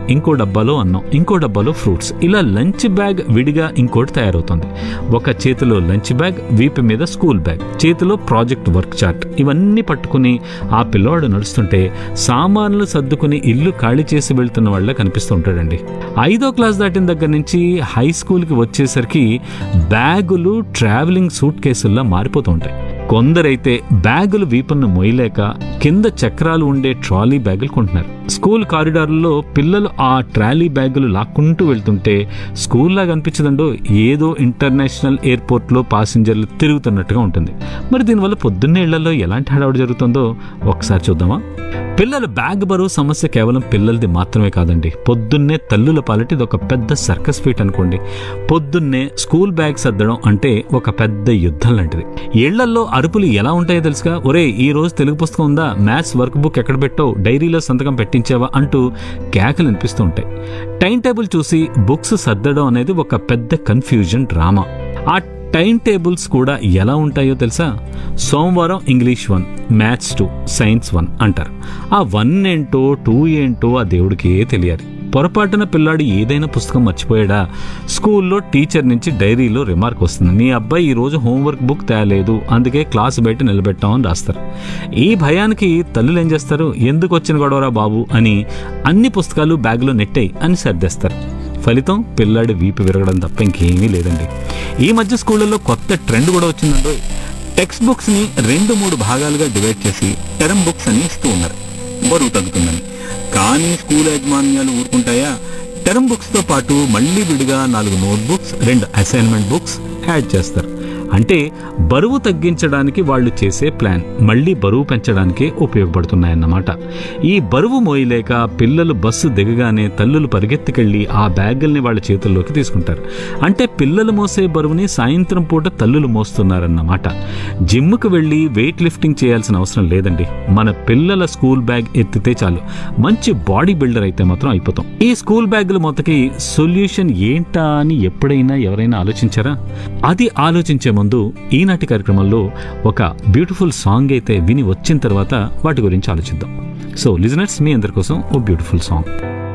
ఇంకో డబ్బాలో అన్నం ఇంకో డబ్బాలో ఫ్రూట్స్ ఇలా లంచ్ బ్యాగ్ విడిగా ఇంకోటి తయారవుతుంది ఒక చేతిలో లంచ్ బ్యాగ్ వీపు మీద స్కూల్ బ్యాగ్ చేతిలో ప్రాజెక్ట్ వర్క్ చార్ట్ ఇవన్నీ పట్టుకుని ఆ పిల్లవాడు నడుస్తుంటే సామాన్లు సర్దుకుని ఇల్లు ఖాళీ చేసి వెళ్తున్న వాళ్ళ కనిపిస్తూ ఉంటాడండి ఐదో క్లాస్ దాటిన దగ్గర నుంచి హై స్కూల్కి వచ్చేసరికి బ్యాగులు ట్రావెలింగ్ సూట్ కేసుల్లా మారిపోతూ ఉంటాయి కొందరైతే బ్యాగులు వీపును మొయ్యలేక కింద చక్రాలు ఉండే ట్రాలీ బ్యాగులు కొంటున్నారు స్కూల్ కారిడార్లలో పిల్లలు ఆ ట్రాలీ బ్యాగులు లాక్కుంటూ వెళ్తుంటే స్కూల్లా కనిపించదండో ఏదో ఇంటర్నేషనల్ ఎయిర్పోర్ట్లో పాసింజర్లు తిరుగుతున్నట్టుగా ఉంటుంది మరి దీనివల్ల పొద్దున్నే ఇళ్లలో ఎలాంటి హడావుడి జరుగుతుందో ఒకసారి చూద్దామా పిల్లల బ్యాగ్ బరువు సమస్య కేవలం పిల్లలది మాత్రమే కాదండి పొద్దున్నే తల్లుల పాలిటి ఇది ఒక పెద్ద సర్కస్ ఫీట్ అనుకోండి పొద్దున్నే స్కూల్ బ్యాగ్ సర్దడం అంటే ఒక పెద్ద యుద్ధం లాంటిది ఇళ్లల్లో అరుపులు ఎలా ఉంటాయో తెలుసుగా ఒరే ఈ రోజు తెలుగు పుస్తకం ఉందా మ్యాథ్స్ వర్క్ బుక్ ఎక్కడ పెట్టావు డైరీలో సంతకం పెట్టించావా అంటూ కేకలు అనిపిస్తూ ఉంటాయి టైం టేబుల్ చూసి బుక్స్ సర్దడం అనేది ఒక పెద్ద కన్ఫ్యూజన్ డ్రామా ఆ టైం టేబుల్స్ కూడా ఎలా ఉంటాయో తెలుసా సోమవారం English one maths two science one అంటారు ఆ వన్ ఏంటో టూ ఏంటో ఆ దేవుడికే తెలియాలి పొరపాటున పిల్లాడు ఏదైనా పుస్తకం మర్చిపోయాడా స్కూల్లో టీచర్ నుంచి డైరీలో రిమార్క్ వస్తుంది మీ అబ్బాయి ఈరోజు హోంవర్క్ బుక్ తేలేదు అందుకే క్లాస్ బయట నిలబెట్టామని రాస్తారు ఈ భయానికి తల్లులు ఏం చేస్తారు ఎందుకు వచ్చిన గొడవరా బాబు అని అన్ని పుస్తకాలు బ్యాగ్లో నెట్టాయి అని సర్దేస్తారు ఫలితం పిల్లాడి వీపు విరగడం తప్ప ఇంకేమీ లేదండి ఈ మధ్య స్కూళ్ళల్లో కొత్త ట్రెండ్ కూడా వచ్చిందండో టెక్స్ట్ బుక్స్ ని రెండు మూడు భాగాలుగా డివైడ్ చేసి టెరమ్ బుక్స్ అని ఇస్తూ ఉన్నారు బరువు తగ్గుతుందని కానీ స్కూల్ యాజమాన్యాలు ఊరుకుంటాయా టెరమ్ బుక్స్ తో పాటు మళ్ళీ విడిగా నాలుగు నోట్ బుక్స్ రెండు అసైన్మెంట్ బుక్స్ యాడ్ చేస్తారు అంటే బరువు తగ్గించడానికి వాళ్ళు చేసే ప్లాన్ మళ్ళీ బరువు పెంచడానికే ఉపయోగపడుతున్నాయన్నమాట ఈ బరువు మోయలేక పిల్లలు బస్సు దిగగానే తల్లులు పరిగెత్తుకెళ్ళి ఆ బ్యాగుల్ని వాళ్ళ చేతుల్లోకి తీసుకుంటారు అంటే పిల్లలు మోసే బరువుని సాయంత్రం పూట తల్లులు మోస్తున్నారన్నమాట జిమ్కి వెళ్ళి వెయిట్ లిఫ్టింగ్ చేయాల్సిన అవసరం లేదండి మన పిల్లల స్కూల్ బ్యాగ్ ఎత్తితే చాలు మంచి బాడీ బిల్డర్ అయితే మాత్రం అయిపోతాం ఈ స్కూల్ బ్యాగుల మొత్తకి సొల్యూషన్ ఏంటా అని ఎప్పుడైనా ఎవరైనా ఆలోచించారా అది ఆలోచించే ముందు ఈనాటి కార్యక్రమంలో ఒక బ్యూటిఫుల్ సాంగ్ అయితే విని వచ్చిన తర్వాత వాటి గురించి ఆలోచిద్దాం సో లిజనర్స్ మీ అందరి కోసం ఓ బ్యూటిఫుల్ సాంగ్